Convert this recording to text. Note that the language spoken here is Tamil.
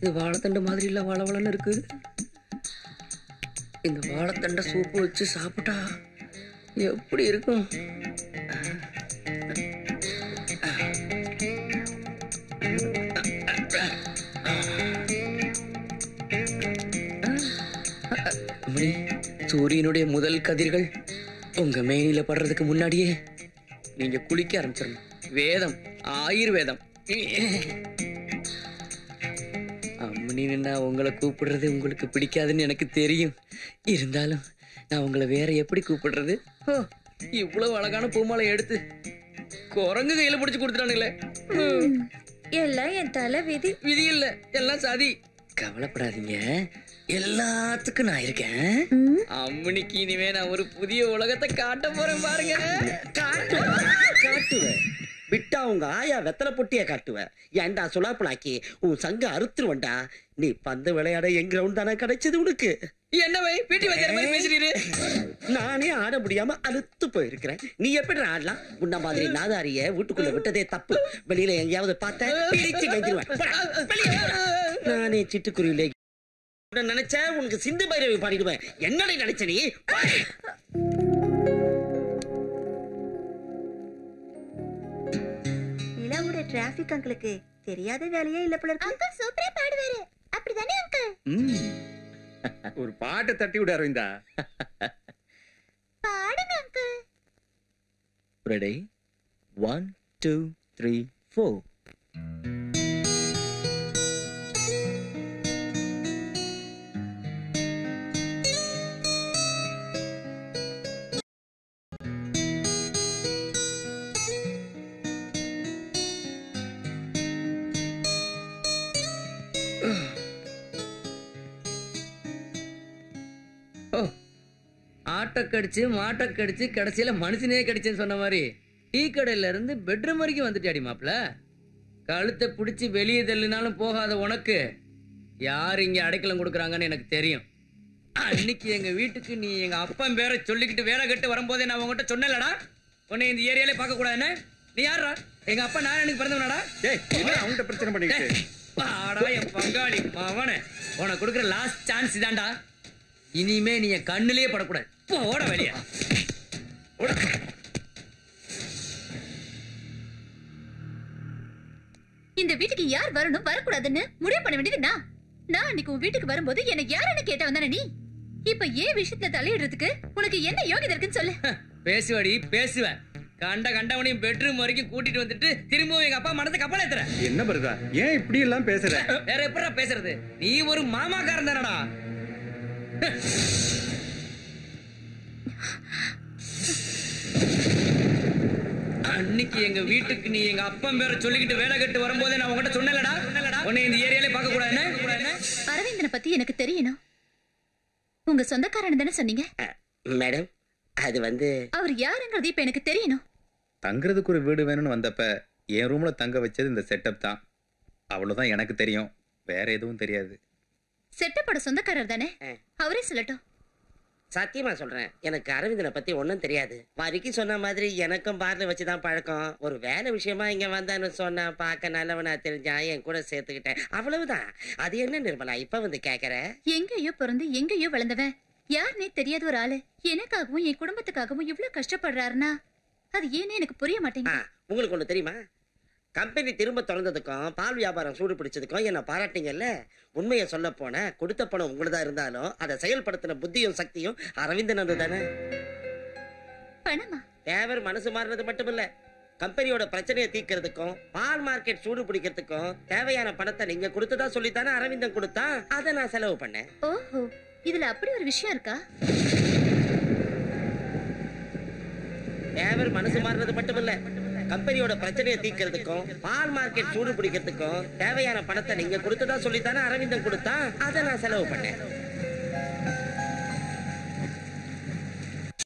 இது வாழைத்தண்டு மாதிரி இல்ல வளவளன்னு இருக்கு இந்த வாழைத்தண்டை சூப்பு வச்சு சாப்பிட்டா எப்படி இருக்கும் அம்மணி, சூரியனுடைய முதல் கதிர்கள் உங்க மேனில படுறதுக்கு முன்னாடியே நீங்க குளிக்க ஆரம்பிச்சிடணும் வேதம் ஆயுர்வேதம் அம்மனின்னு நான் உங்களை கூப்பிடுறது உங்களுக்கு பிடிக்காதுன்னு எனக்கு தெரியும் இருந்தாலும் நான் உங்களை வேற எப்படி கூப்பிடுறது ஓ, இவ்வளவு அழகான பூமாலை எடுத்து குரங்கு கையில பிடிச்சு கொடுத்துட்டானுங்களே ம். எல்லாம் என் தலை விதி விதி இல்ல எல்லாம் சதி கவலைப்படாதீங்க எல்லாத்துக்கும் நான் இருக்கேன் அம்மனிக்கு இனிமே நான் ஒரு புதிய உலகத்தை காட்ட போறேன் பாருங்க காட்டுவ விட்டா உங்க ஆயா வெத்தலை பொட்டிய காட்டுவ ஏன்டா சுலாப்பலாக்கி உன் சங்க அறுத்துருவண்டா நீ பந்து விளையாட என் கிரவுண்ட் தானே கிடைச்சது உனக்கு என்ன வை பீட்டி வைக்கிற மாதிரி பேசுறீரு நானே ஆட முடியாம அழுத்து போயிருக்கிறேன் நீ எப்படி ஆடலாம் உன்ன மாதிரி நாதாரிய வீட்டுக்குள்ள விட்டதே தப்பு வெளியில எங்கேயாவது பார்த்த பிரிச்சு கஞ்சிருவேன் போடா, வெளிய போடா. நானே சிட்டுக்குருவிலே உன்னை நினைச்ச உனக்கு சிந்து பைரவி பாடிடுவேன் என்னடா நினைச்ச நீ போய். நிலாவோட டிராபிக் அங்கிளுக்கு தெரியாத வேலையே இல்ல போல இருக்கு அங்கிள் சூப்பரா பாடுவாரு அப்படிதானே அங்கிள் ஒரு பாட்டை தட்டி விட அரவிந்தா பாடுங்க uncle Ready? One, two, three, four. ஓ ஆட்டை கடிச்சு மாட்டை கடிச்சு கடைசியில மனுஷனே கடிச்சேன்னு சொன்ன மாதிரி டீ கடையில இருந்து பெட்ரூம் வரைக்கும் வந்துட்டாடி மாப்ள கழுத்தை பிடிச்சி வெளியே தள்ளினாலும் போகாத உனக்கு யார் இங்க அடைக்கலம் கொடுக்குறாங்கன்னு எனக்கு தெரியும் அன்னைக்கு எங்க வீட்டுக்கு நீ எங்க அப்பன் பேரை சொல்லிக்கிட்டு வேலை கட்டு வரும்போதே நான் உங்ககிட்ட சொன்னேன்லடா உன்னை இந்த ஏரியாலே பார்க்க கூடாதுன்னு நீ யாரா எங்க அப்பா நான் எனக்கு பிறந்தவனாடா டேய் என்ன அவன்கிட்ட பிரச்சனை பண்ணிக்கிட்டு டேய், வாடா என் பங்காளி மவனே உனக்கு கொடுக்குற லாஸ்ட் சான்ஸ் இதான்டா இனிமே நீ என் கண்ணுலயே படக்கூடாது போட வெளிய இந்த வீட்டுக்கு யார் வரணும் வரக்கூடாதுன்னு முடிவு பண்ண வேண்டியது நான் நான் அன்னைக்கு உன் வீட்டுக்கு வரும்போது என்ன யாருன்னு கேட்ட வந்தானே நீ இப்ப ஏன் விஷயத்துல தலையிடுறதுக்கு உனக்கு என்ன யோகிதை இருக்குன்னு சொல்லு பேசுவடி பேசுவ கண்ட கண்டவனையும் பெட்ரூம் வரைக்கும் கூட்டிட்டு வந்துட்டு திரும்பவும் எங்க அப்பா மனதை கப்பல் ஏத்துற என்ன வருதா ஏன் இப்படி எல்லாம் பேசுற வேற எப்படா பேசுறது நீ ஒரு மாமாக்காரன் தானடா அன்னைக்கு எங்க வீட்டுக்கு நீ எங்க அப்பன் பேரை சொல்லிக்கிட்டு வேலை கட்டு வரும்போதே நான் உங்ககிட்ட சொன்னலடா உன்னை இந்த ஏரியாலே பார்க்க கூடாதுன்னு அரவிந்தனை பத்தி எனக்கு தெரியணும் உங்க சொந்தக்காரன் தானே சொன்னீங்க மேடம் அது வந்து அவர் யாருங்கிறது இப்ப எனக்கு தெரியணும் தங்குறதுக்கு ஒரு வீடு வேணும்னு வந்தப்ப என் ரூம்ல தங்க வச்சது இந்த செட்டப் தான் அவ்வளவுதான் எனக்கு தெரியும் வேற எதுவும் தெரியாது செட்டப்போட சொந்தக்காரர் தானே ஆ. அவரே சொல்லட்டும் சத்தியமா சொல்றேன் எனக்கு அரவிந்தனை பத்தி ஒண்ணும் தெரியாது வரிக்கு சொன்ன மாதிரி எனக்கும் பார்ல வச்சுதான் பழக்கம் ஒரு வேலை விஷயமா இங்க வந்தான்னு சொன்னா பார்க்க நல்லவனா தெரிஞ்சா என் கூட சேர்த்துக்கிட்டேன் அவ்வளவுதான் அது என்ன நிர்மலா இப்ப வந்து கேக்குற எங்கேயோ பிறந்து எங்கேயோ வளர்ந்தவன் யாருனே தெரியாத ஒரு ஆளு எனக்காகவும் என் குடும்பத்துக்காகவும் இவ்ளோ கஷ்டப்படுறாருன்னா அது ஏன்னு எனக்கு புரிய ஆ, மாட்டேங்குது உங்களுக்கு ஒண்ணு தெரியுமா கம்பெனி திரும்ப திறந்ததுக்கும் பால் வியாபாரம் சூடு பிடிச்சதுக்கும் என்ன பாராட்டிங்கல்ல உண்மையை சொல்ல போன கொடுத்த பணம் உங்களுதா இருந்தாலும் அதை செயல்படுத்தின புத்தியும் சக்தியும் அரவிந்தன் தானே பணமா தேவர் மனசு மாறினது மட்டும் இல்ல கம்பெனியோட பிரச்சனையை தீர்க்கறதுக்கும் பால் மார்க்கெட் சூடு பிடிக்கிறதுக்கும் தேவையான பணத்தை நீங்க கொடுத்ததா சொல்லித்தானே அரவிந்தன் கொடுத்தா அதை நான் செலவு பண்ணேன் ஓஹோ இதுல அப்படி ஒரு விஷயம் இருக்கா தேவர் மனசு மாறினது மட்டும் இல்ல கம்பெனியோட பிரச்சனையை தீர்க்கறதுக்கும் பால் மார்க்கெட் சூடு பிடிக்கிறதுக்கும் தேவையான பணத்தை நீங்க கொடுத்ததா சொல்லித்தானே அரவிந்தன் கொடுத்தா அதை நான் செலவு பண்ணேன்